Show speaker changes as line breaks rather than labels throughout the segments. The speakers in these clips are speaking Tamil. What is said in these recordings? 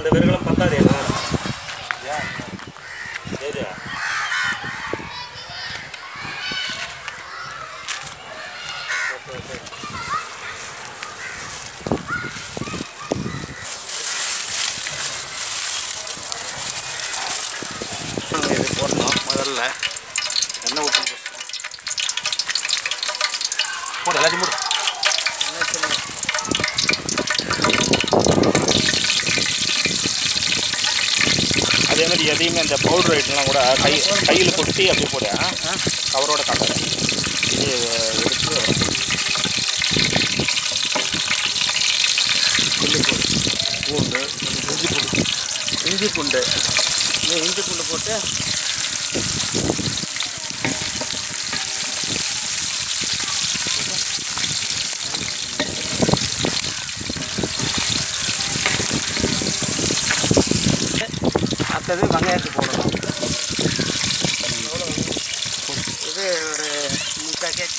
அந்த வெறுகலம் பத்தாது என்ன சரி
இது போடணும் முதல்ல எண்ணெய் ஊற்றி
போடு எல்லாத்தையும் போடு அதே மாதிரி எதையுமே அந்த பவுடர் ஐட்டம்லாம் கூட கை கையில் கொட்டி அப்படியே போடு ஆ? கவரோட காட்டுறேன் இது எடுத்து வரும்.
பூண்டு இஞ்சி பூண்டு இஞ்சி பூண்டு இந்த இஞ்சி பூண்டு போட்டு அடுத்தது வெங்காயத்தை போடணும் இது ஒரு முக்கால் கேஜி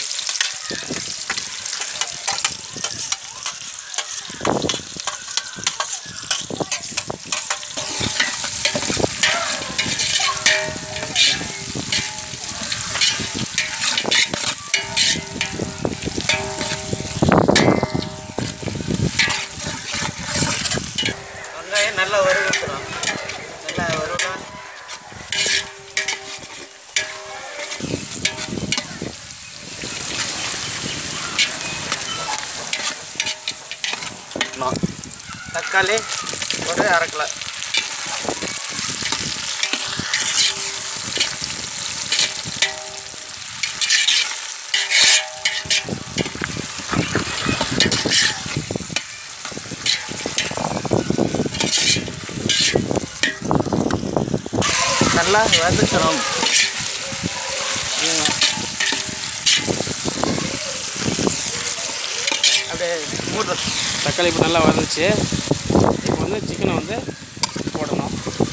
வெங்காயம் நல்லா வறுக்கணும் நல்லா வறுக்கலாம் தக்காளி ஒரு அரை கிலோ நல்லா வதக்கணும் ம். அப்படியே மூடுறது
தக்காளி இப்போ நல்லா வதந்துச்சு இப்போ வந்து சிக்கனை வந்து போடணும்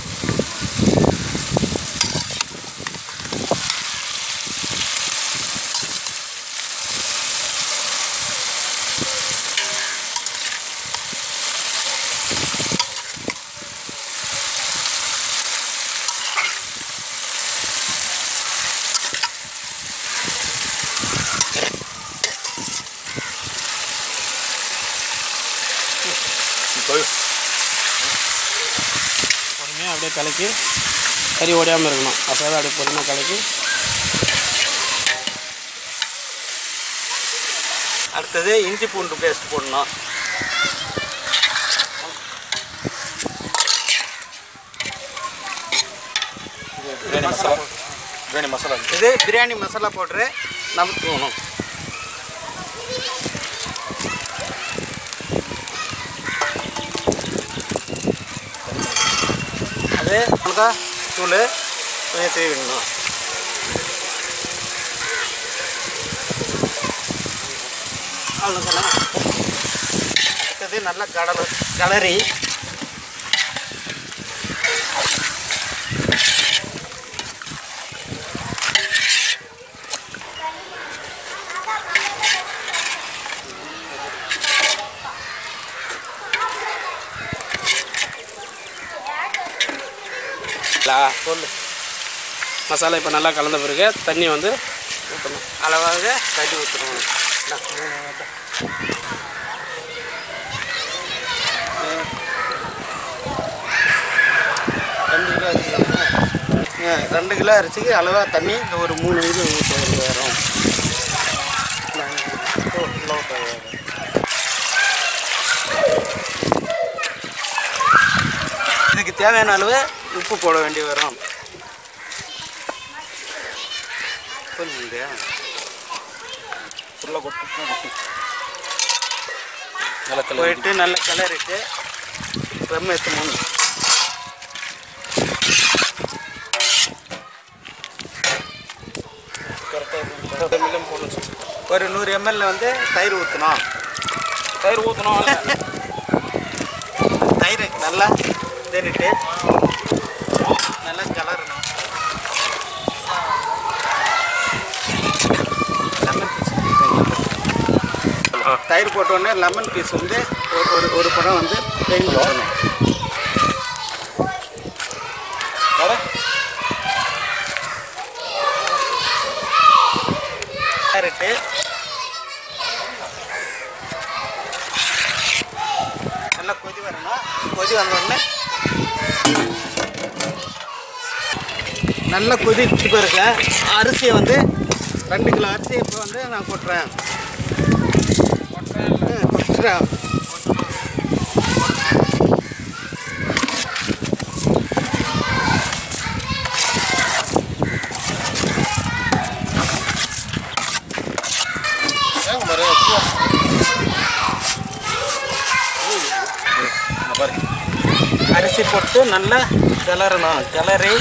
பொறுமையாக அப்படியே கலக்கி கறி ஓடியாமல் இருக்கணும் அப்போ தான் அப்படியே பொறுமையாக கலக்கி
அடுத்தது இஞ்சி பூண்டு பேஸ்ட் போடணும்
பிரியாணி மசாலா பிரியாணி மசாலா
இது பிரியாணி மசாலா போட்டு நமுத்துக்கணும் அது மிளகா தூள் கொஞ்சம் தீவிடணும் அவ்வளோதானே அடுத்தது நல்லா கடலை கலரி
சொல்லு மசாலா இப்போ நல்லா கலந்த பிறகு தண்ணி வந்து ஊற்றணும்
அளவாக தண்ணி ஊற்றணும் ரெண்டு கிலோ அரிசி ஆ, ரெண்டு கிலோ அரிசிக்கு அளவாக தண்ணி இந்த ஒரு மூணு இது ஊற்ற வரும் இதுக்கு தேவையான அளவு உப்பு போட வேண்டி வரும் புரியுது
ஃபுல்லாக கொட்டு நல்லா கலரி
போயிட்டு நல்ல கலரிட்டு ரொம்ப எடுத்து மூணு
கரெக்டாக மில்லம் போடணும் சொல்லு.
ஒரு நூறு எம்எல்ல வந்து தயிர் ஊற்றணும்
தயிர் ஊற்றணும்
தயிர் நல்லா தேறிட்டு நல்லா கலரணும் லெமன் பீஸ் தயிர் போட்ட உடனே லெமன் பீஸ் வந்து ஒரு ஒரு ஒரு படம் வந்து தேங்கி ஊற்றணும் கொதி வந்த உடனே நல்லா கொதிச்சு பாருங்க அரிசியை வந்து ரெண்டு கிலோ அரிசி இப்போ வந்து நான் கொட்டுறேன் ம், கொட்டுறேன் அரிசி போட்டு நல்லா கிளறணும் கிளறி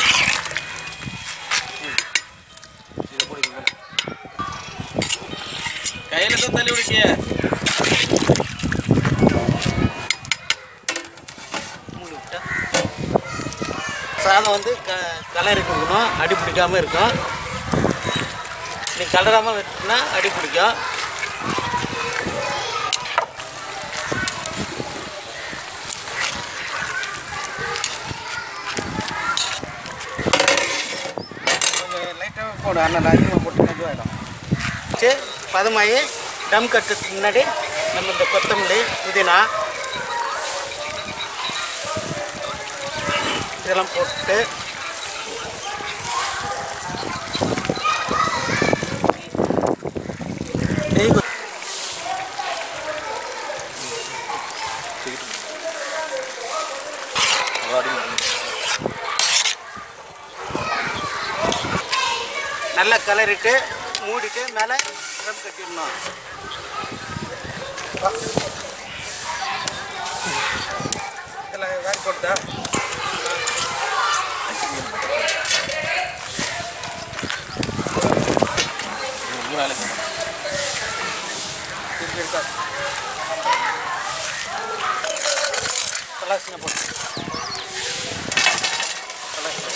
கையில் தான் தள்ளி விடுக்கிய
மூடி விட்டா சாதம் வந்து க கலரி கொடுக்கணும் அடி பிடிக்காம இருக்கும் நீ கலராமல் வச்சுனா அடி பிடிக்கும் லைட்டாக போடும் அண்ணன் அதிகமாக போட்டு இதுவாகிடும் சரி பதமாயி டம் கட்டுறதுக்கு முன்னாடி நம்ம இந்த கொத்தமல்லி புதினா இதெல்லாம் போட்டு நெய் கொ- நல்லா கலரிட்டு மூடிட்டு மேலே ட்ரம் கட்டிடணும் இதில் வேறு போட்டா கலாசின போட்டு கலாசின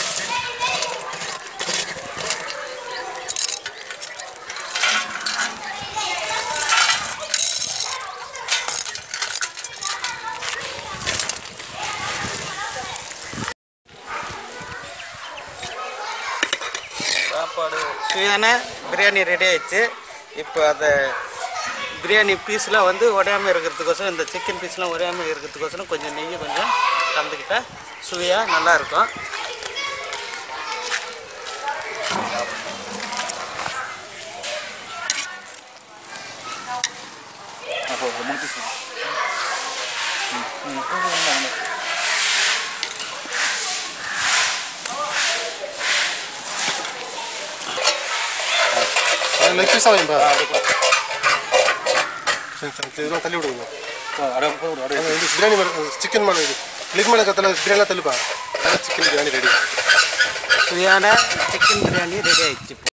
சாப்பாடு சுவையான பிரியாணி ரெடி ஆயிடுச்சு இப்போ அதை பிரியாணி பீஸ்லாம் வந்து உடையாமல் இருக்கிறதுக்கோசரம் இந்த சிக்கன் பீஸ்லாம் உடையாமல் இருக்கிறதுக்கோசரம் கொஞ்சம் நெய் கொஞ்சம் கலந்துக்கிட்டா சுவையாக நல்லா இருக்கும்
லெக் பீஸாக வைப்பா சரி சரி இதெல்லாம் தள்ளி விடுங்க அது வந்து பிரியாணி மேலே சிக்கன் மேலே இது லெக் மேலே கத்தல பிரியாணிலாம் தள்ளுப்பா சிக்கன் பிரியாணி ரெடி
சுவையான சிக்கன் பிரியாணி ரெடி ஆயிடுச்சு இப்போ